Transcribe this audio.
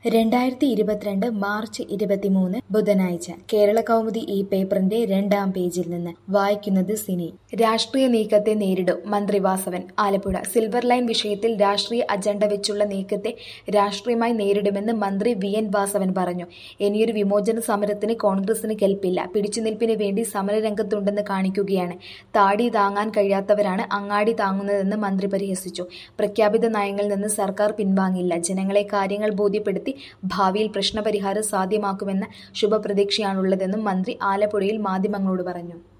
രണ്ടായിരത്തി ഇരുപത്തിരണ്ട് മാർച്ച് ഇരുപത്തിമൂന്ന് ബുധനാഴ്ച കേരള കൗമുദി ഈ പേപ്പറിന്റെ രണ്ടാം പേജിൽ നിന്ന് വായിക്കുന്നത് സിനി രാഷ്ട്രീയ നീക്കത്തെ നേരിടും മന്ത്രി വാസവൻ ആലപ്പുഴ സിൽവർ ലൈൻ വിഷയത്തിൽ രാഷ്ട്രീയ അജണ്ട വെച്ചുള്ള നീക്കത്തെ രാഷ്ട്രീയമായി നേരിടുമെന്ന് മന്ത്രി വി എൻ വാസവൻ പറഞ്ഞു ഇനിയൊരു വിമോചന സമരത്തിന് കോൺഗ്രസിന് കെൽപ്പില്ല പിടിച്ചുനിൽപ്പിന് വേണ്ടി സമരരംഗത്തുണ്ടെന്ന് കാണിക്കുകയാണ് താടി താങ്ങാൻ കഴിയാത്തവരാണ് അങ്ങാടി താങ്ങുന്നതെന്ന് മന്ത്രി പരിഹസിച്ചു പ്രഖ്യാപിത നയങ്ങളിൽ നിന്ന് സർക്കാർ പിൻവാങ്ങില്ല ജനങ്ങളെ കാര്യങ്ങൾ ബോധ്യപ്പെടുത്തി ഭാവിയിൽ പ്രശ്നപരിഹാരം സാധ്യമാക്കുമെന്ന ശുഭപ്രതീക്ഷയാണുള്ളതെന്നും മന്ത്രി ആലപ്പുഴയിൽ മാധ്യമങ്ങളോട് പറഞ്ഞു